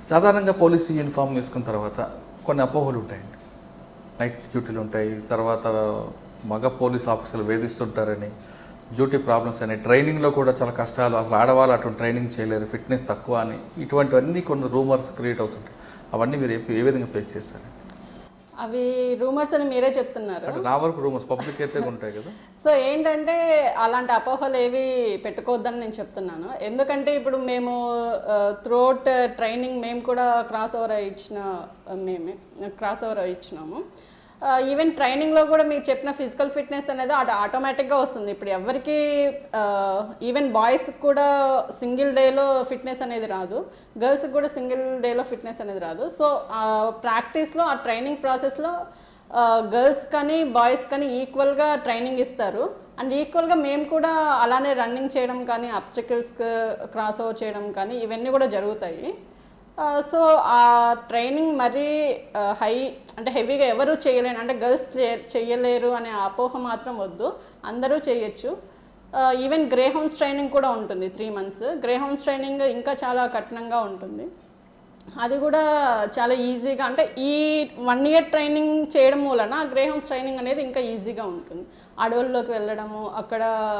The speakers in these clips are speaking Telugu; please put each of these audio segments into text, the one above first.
సాధారణంగా పోలీసు యూనిఫామ్ వేసుకున్న తర్వాత కొన్ని అపోహలు ఉంటాయండి నైట్ డ్యూటీలు ఉంటాయి తర్వాత మగ పోలీస్ ఆఫీసర్లు వేధిస్తుంటారని డ్యూటీ ప్రాబ్లమ్స్ అని ట్రైనింగ్లో కూడా చాలా కష్టాలు అసలు ఆడవాళ్ళు అటువంటి ట్రైనింగ్ చేయలేరు ఫిట్నెస్ తక్కువ అని ఇటువంటివన్నీ కొన్ని రూమర్స్ క్రియేట్ అవుతుంటాయి అవన్నీ మీరు ఏ- ఏ విధంగా ఫేస్ చేస్తారు అవి రూమర్స్ అని మీరే చెప్తున్నారు అంటే నా వరకు రూమర్స్ పబ్లిక్ అయితే ఉంటాయి కదా సో ఏంటంటే అలాంటి అపోహలు ఏవి పెట్టుకోవద్దని నేను చెప్తున్నాను ఎందుకంటే ఇప్పుడు మేము త్రూఅవుట్ ట్రైనింగ్ మేము కూడా క్రాస్ ఓవర్ ఇచ్చిన మేమే క్రాస్ ఓవర్ ఇచ్చినాము ఈవెన్ ట్రైనింగ్లో కూడా మీరు చెప్పిన ఫిజికల్ ఫిట్నెస్ అనేది అటు ఆటోమేటిక్గా వస్తుంది ఇప్పుడు ఎవరికి ఈవెన్ బాయ్స్కి కూడా సింగిల్ డేలో ఫిట్నెస్ అనేది రాదు గర్ల్స్కి కూడా సింగిల్ డేలో ఫిట్నెస్ అనేది రాదు సో ప్రాక్టీస్లో ఆ ట్రైనింగ్ ప్రాసెస్లో గర్ల్స్ కానీ బాయ్స్ కానీ ఈక్వల్గా ట్రైనింగ్ ఇస్తారు అండ్ ఈక్వల్గా మేము కూడా అలానే రన్నింగ్ చేయడం కానీ అబ్స్టికల్స్ క్రాస్ ఓవర్ చేయడం కానీ ఇవన్నీ కూడా జరుగుతాయి సో ఆ ట్రైనింగ్ మరీ హై అంటే హెవీగా ఎవరు చేయలేరు అంటే గర్ల్స్ చేయలేరు అనే అపోహ మాత్రం వద్దు అందరూ చేయొచ్చు ఈవెన్ గ్రే హౌన్స్ ట్రైనింగ్ కూడా ఉంటుంది three months greyhounds training ఇంకా చాలా కఠినంగా ఉంటుంది అది కూడా చాలా ఈజీగా అంటే ఈ వన్ ఇయర్ ట్రైనింగ్ చేయడం వలన గ్రే హౌన్స్ ట్రైనింగ్ అనేది ఇంకా ఈజీగా ఉంటుంది అడవుల్లోకి వెళ్ళడము అక్కడ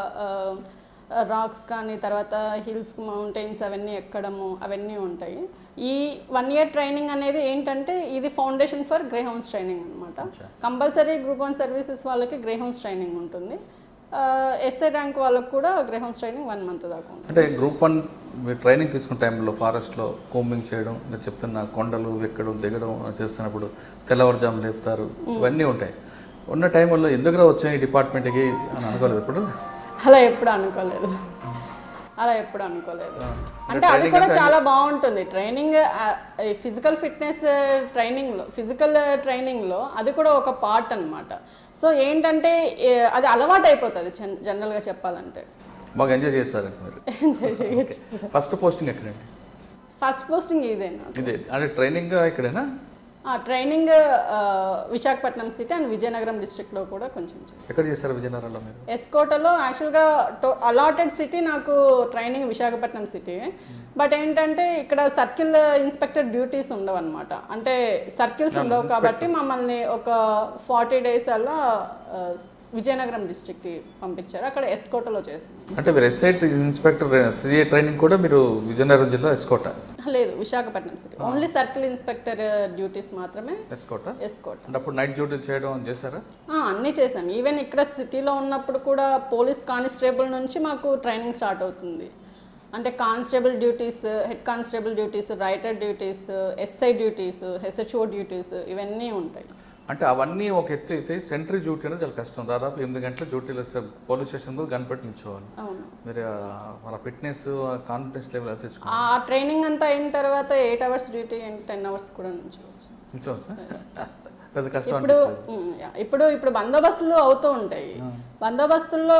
రాక్స్ కానీ తర్వాత హిల్స్ మౌంటైన్స్ అవన్నీ ఎక్కడము అవన్నీ ఉంటాయి ఈ వన్ ఇయర్ ట్రైనింగ్ అనేది ఏంటంటే ఇది foundation for greyhounds training అనమాట కంపల్సరీ గ్రూప్ వన్ సర్వీసెస్ వాళ్ళకి గ్రే హౌన్స్ ట్రైనింగ్ ఉంటుంది ఎస్ఐ ర్యాంక్ వాళ్ళకి కూడా greyhounds training one month దాకా ఉంటుంది అంటే గ్రూప్ వన్ మీరు ట్రైనింగ్ తీసుకున్న టైంలో ఫారెస్ట్లో కోంబింగ్ చేయడం మీరు చెప్తున్న కొండలు ఎక్కడం దిగడం చేస్తున్నప్పుడు తెల్లవారుజాము లేపుతారు ఇవన్నీ ఉంటాయి ఉన్న టైంలో ఎందుకు వచ్చాయి ఈ డిపార్ట్మెంట్కి అని అనుకోలేదు ఇప్పుడు అలా ఎప్పుడు అనుకోలేదు అలా ఎప్పుడు అనుకోలేదు అంటే అది కూడా చాలా బాగుంటుంది ట్రైనింగ్ ఫిజికల్ ఫిట్నెస్ ట్రైనింగ్లో ఫిజికల్ ట్రైనింగ్లో అది కూడా ఒక పార్ట్ అన్నమాట సో ఏంటంటే ఏ, అది అలవాటు అయిపోతుంది జన్- జనరల్గా చెప్పాలంటే బాగా ఎంజాయ్ చేస్తారు మీరు ఎంజాయ్ చేయొచ్చు ఫస్ట్ పోస్టింగ్ ఎక్కడండి ఫస్ట్ పోస్టింగ్ ఇదేనా ఇదే అంటే ట్రైనింగ్ ఇక్కడేనా ఆ, ట్రైనింగ్ ఆ, విశాఖపట్నం సిటీ అండ్ విజయనగరం డిస్ట్రిక్ట్లో కూడా కొంచెం చేశాను. ఎక్కడ చేశారు విజయనగరంలో మీరు ఎస్కోటలో యాక్చువల్గా అలాటెడ్ సిటీ నాకు ట్రైనింగ్ విశాఖపట్నం సిటీ బట్ ఏంటంటే ఇక్కడ సర్కిల్ ఇన్స్పెక్టర్ డ్యూటీస్ ఉండవు అనమాట అంటే సర్కిల్స్ ఉండవు కాబట్టి మమ్మల్ని ఒక ఫార్టీ డేస్ అలా ఆ, విజయనగరం డిస్ట్రిక్ట్కి పంపించారు అక్కడ ఎస్కోటలో చేసింది అంటే మీరు ఎస్ఐ ఇన్స్పెక్టర్ సిఏ ట్రైనింగ్ కూడా మీరు విజయనగరం జిల్లా ఎస్కోట లేదు Visakhapatnam city only circle inspector duties మాత్రమే ఎస్కోట ఎస్కోట అంటే అప్పుడు నైట్ డ్యూటీలు చేయడం చేశారా ఆ, అన్నీ చేసాం ఈవెన్ ఇక్కడ సిటీలో ఉన్నప్పుడు కూడా పోలీస్ కానిస్టేబుల్ నుంచి మాకు ట్రైనింగ్ స్టార్ట్ అవుతుంది అంటే constable duties head constable duties writer duties SI duties HO duties ఇవన్నీ ఉంటాయి అంటే అవన్నీ ఒక ఎత్తు అయితే సెంట్రీ డ్యూటీ అనేది చాలా కష్టం దాదాపు ఎనిమిది గంటల డ్యూటీలు పోలీస్ స్టేషన్ కనిపెట్టి నిల్చోవాలి అవును మీరు ఆ, మన ఫిట్నెస్ కాన్ఫిడెన్స్ లెవెల్ అది తెచ్చుకో ఆ ట్రైనింగ్ అంతా అయిన తర్వాత eight hours duty and ten hours కూడా నుంచోవచ్చు నిల్చోవచ్చు పెద్ద కష్టం ఇప్పుడు అనిపిస్తుంది ఉమ్, యా. ఇప్పుడు ఇప్పుడు బందోబస్తులు అవుతూ ఉంటాయి బందోబస్తుల్లో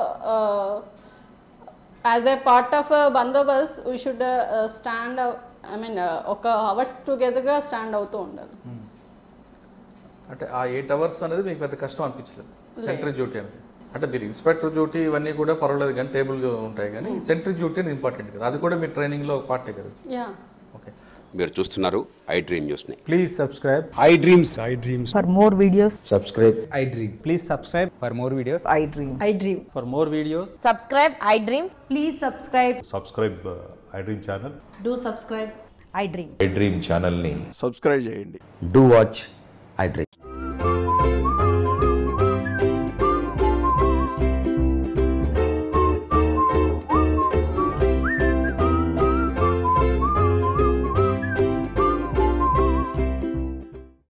యాజ్ ఏ పార్ట్ ఆఫ్ బందోబస్త్ we should stand I mean ఒక అవర్స్ టుగెదర్గా స్టాండ్ అవుతూ ఉండదు అంటే ఆ ఎయిట్ అవర్స్ అనేది మీకు పెద్ద కష్టం అనిపించలేదు సెంట్రీ డ్యూటీ అనేది అంటే మీరు ఇన్స్పెక్టర్ డ్యూటీ ఇవన్నీ కూడా పర్వాలేదు కానీ టేబుల్ ఉంటాయి కానీ సెంట్రీ డ్యూటీ అనేది ఇంపార్టెంట్ కదా అది కూడా మీ ట్రైనింగ్లో ఒక పార్టే కదా యా ఓకే మీరు చూస్తున్నారు ఐ డ్రీమ్ న్యూస్ని Please subscribe. I dreams I dreams. For more videos, subscribe I dream. Please subscribe for more videos. I dream. I dream. for more videos Subscribe, I dream. Please subscribe. Subscribe I dream channel Do subscribe. I dream. I dream ఛానల్ని do watch i dream